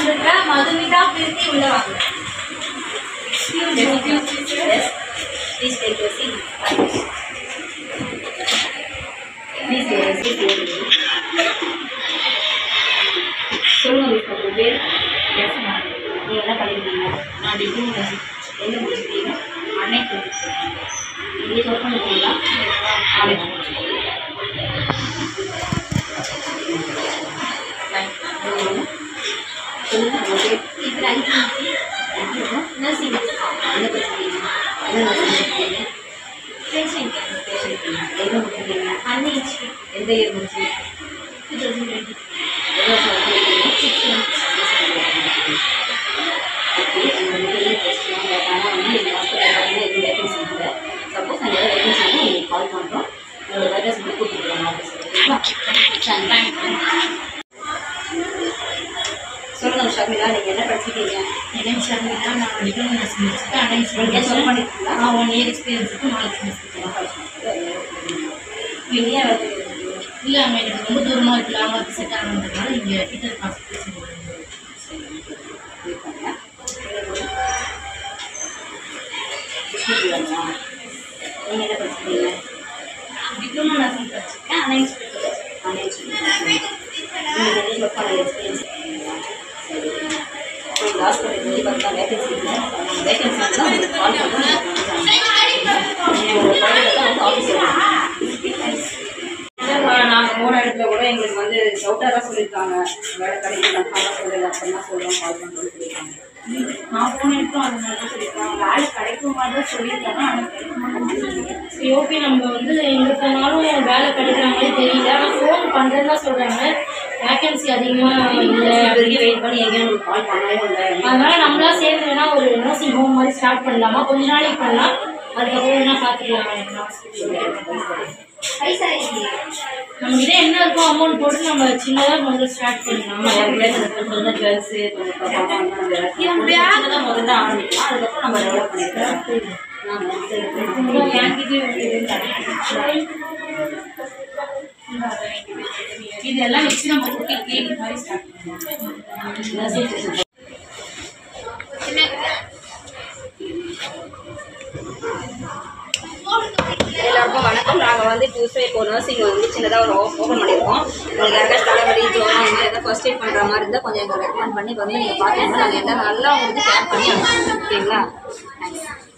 வந்திருக்க மதுமிதா பிரீத்தி உள்ள வாங்க Yes. Please take your seat. Please take your seat. சொல்லுங்க மிஸ் உங்கள் பேர் எஸ் மேம் நீங்கள் என்ன பண்ணியிருக்கீங்க நான் டிகிரி எங்கே முடிச்சிருக்கீங்க அன்னைக்கு இங்கே ஒர்க் பண்ணிருக்கீங்களா காலேஜ் சொல்லுங்க உங்கள் பேர் இது ஐடி நர்சிங் என்ன படிச்சிருக்கீங்க என்ன படிச்சிருக்கீங்க பேஷண்ட் எங்கே முடிச்சிருக்கீங்க அன்னை எந்த இயர் முடிச்சு டூ தௌசண்ட் டுவெண்ட்டி எவ்வளோ வருஷம் work பண்ணிருக்கீங்க சிக்ஸ் மந்த்ஸ் ஓகே உங்களுக்கு பெரிய பிரச்சனை பட் ஆனால் வந்து எங்கள் ஹாஸ்பிட்டல் பார்த்தீங்கன்னா எதுவும் வேகன்சி இல்லை சப்போஸ் நாங்கள் ஏதாவது வேகன்சி வந்து உங்களுக்கு கால் பண்ணுறோம் உங்களுக்கு அட்ரஸ் மட்டும் கொடுத்துருவோம் ஆஃபீஸ் சொல்லுங்கள் ஷர்மிளா நீங்கள் என்ன படிச்சிருக்கீங்க எனக்கு ஷர்மிளா நான் டிப்ளமோ நர்சிங் முடிச்சுட்டு அன்னை நீங்கள் சொல்ல பண்ணிருக்கீங்களா நான் ஒன் இயர் எக்ஸ்பீரியன்ஸ் இருக்கு நாலு இந்தியா வந்து இல்லை அங்கே எனக்கு ரொம்ப தூரமாக இருக்கு லாங்காக செட் ஆனதுனால இங்கே பீட்டர் ஹாஸ்பிட்டல் நீங்கள் என்ன படிச்சிருக்கீங்க டிப்ளமோ நர்சிங் படிச்சிருக்கேன் அன்னை ஹாஸ்பிட்டல் நாங்கள் போன இடத்துல கூட எங்களுக்கு வந்து டவுட்டாக தான் சொல்லியிருக்காங்க வேலை கிடைக்கும் கன்ஃபார்மாக சொல்லலை அப்படின்னா சொல்கிறோம் கால் பண்ணுறோம்னு சொல்லியிருக்காங்க நான் போன இடத்துல அந்த மாதிரி தான் சொல்லியிருக்காங்க வேலை கிடைக்கும் மாதிரி தான் சொல்லியிருக்காங்க ஆனால் கிடைக்க மாட்டேங்குது சரி ஓகே நம்ம வந்து எங்கே போனாலும் வேலை கிடைக்கிற மாதிரி தெரியல ஆனால் ஃபோன் பண்ணுறேன்னு தான் சொல்கிறாங்க வேகன்சி அதிகமாக இல்லை இது வரைக்கும் வெயிட் பண்ணி எங்கேயும் உங்களுக்கு கால் பண்ணவும் இல்லை அதனால நம்மளா சேர்ந்து வேணா ஒரு நர்சிங் ஹோம் மாதிரி ஸ்டார்ட் பண்ணலாமா கொஞ்ச நாளைக்கு பண்ணலாம் அதுக்கப்புறம் வேணா பார்த்துக்கலாம் நம்ம கிட்ட என்ன இருக்கோ அமௌண்ட் போட்டு நம்ம சின்னதாக முதல்ல ஸ்டார்ட் பண்ணலாம் கொஞ்சம் ஜுவல்ஸு கொஞ்சம் பர்ஃபார்மாக நம்ம எல்லாத்தையும் முதல்ல ஆரம்பிக்கலாம் அதுக்கப்புறம் நம்ம டெவலப் பண்ணிக்கலாம் நாங்கள் இதெல்லாம் வச்சு நம்ம குட்டி கிளினிக் மாதிரி ஸ்டார்ட் பண்ணலாம் எல்லாருக்கும் வணக்கம் நாங்கள் வந்து டியூஸ்டே இப்போ நர்சிங் வந்து சின்னதாக ஒரு ஓப்பன் பண்ணியிருக்கோம் உங்களுக்கு யாருக்காவது தலைவலி ஜோரம் இந்த மாதிரி ஏதாவது ஃபர்ஸ்ட் எய்ட் பண்ணுற மாதிரி இருந்தால் கொஞ்சம் எங்களை ரெக்கமெண்ட் பண்ணி வந்து நீங்கள் பார்த்தீங்கன்னா நாங்கள் எந்த நல்லா உங்களுக்கு கேர் பண்ணி அனுப்புவோம் ஓகேங்களா தேங்க்ஸ்